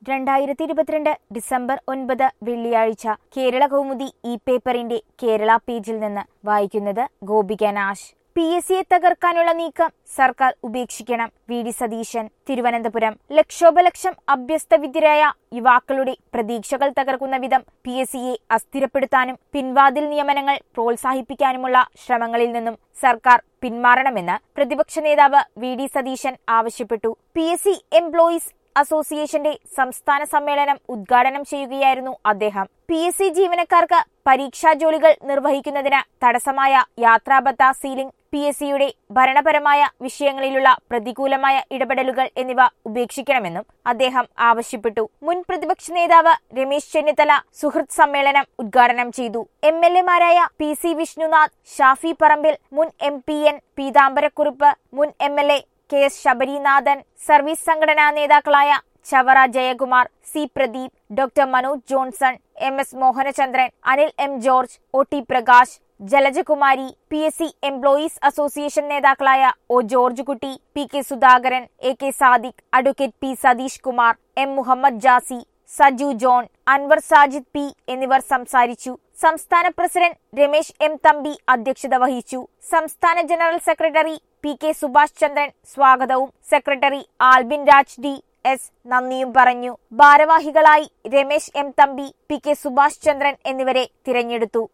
രണ്ടായിരത്തി ഇരുപത്തിരണ്ട് ഡിസംബർ ഒൻപത് വെള്ളിയാഴ്ച കേരള കൗമുദി ഇ പേപ്പറിന്റെ കേരള പേജിൽ നിന്ന് വായിക്കുന്നത് ഗോപിക നാശ് പി എസ് സിയെ തകർക്കാനുള്ള നീക്കം സർക്കാർ ഉപേക്ഷിക്കണം വി ഡി സതീശൻ തിരുവനന്തപുരം ലക്ഷോപലക്ഷം അഭ്യസ്തവിദ്യരായ യുവാക്കളുടെ പ്രതീക്ഷകൾ തകർക്കുന്ന വിധം പി എസ് സിയെ അസ്ഥിരപ്പെടുത്താനും പിൻവാതിൽ നിയമനങ്ങൾ പ്രോത്സാഹിപ്പിക്കാനുമുള്ള ശ്രമങ്ങളിൽ നിന്നും സർക്കാർ പിന്മാറണമെന്ന് പ്രതിപക്ഷ നേതാവ് വി ഡി സതീശൻ ആവശ്യപ്പെട്ടു പി എസ് സി എംപ്ലോയീസ് അസോസിയേഷന്റെ സംസ്ഥാന സമ്മേളനം ഉദ്ഘാടനം ചെയ്യുകയായിരുന്നു അദ്ദേഹം പി എസ് സി ജീവനക്കാർക്ക് പരീക്ഷാ ജോലികൾ നിർവഹിക്കുന്നതിന് തടസ്സമായ യാത്രാബത്ത സീലിംഗ് പി എസ് സിയുടെ ഭരണപരമായ വിഷയങ്ങളിലുള്ള പ്രതികൂലമായ ഇടപെടലുകൾ എന്നിവ ഉപേക്ഷിക്കണമെന്നും അദ്ദേഹം ആവശ്യപ്പെട്ടു മുൻ പ്രതിപക്ഷ നേതാവ് രമേശ് ചെന്നിത്തല സുഹൃത്ത് സമ്മേളനം ഉദ്ഘാടനം ചെയ്തു എം എൽ എമാരായ പി സി വിഷ്ണുനാഥ് ഷാഫി പറമ്പിൽ മുൻ എം പി എൻ പീതാംബരക്കുറുപ്പ് മുൻ M L A K S Sabarinathan service സംഘടനാ നേതാക്കളായ Chavara Jayakumar C Pradeep doctor Manoj Johnson M S Mohanachandran Anil M George O T Prakash Jalajakumari P S C employees association നേതാക്കളായ O George Kutty P K Sudhakaran A K Sadiq advocate P Satheesh Kumar M Muhammad Jasi Saju John Anwar Sajid P എന്നിവർ സംസാരിച്ചു സംസ്ഥാന president Ramesh M Thampi അധ്യക്ഷത വഹിച്ചു സംസ്ഥാന general secretary P K Subhash Chandran സ്വാഗതവും secretary Albin Raj D S നന്ദിയും പറഞ്ഞു ഭാരവാഹികളായി Ramesh M Thampi P K Subhash Chandran എന്നിവരെ തിരഞ്ഞെടുത്തു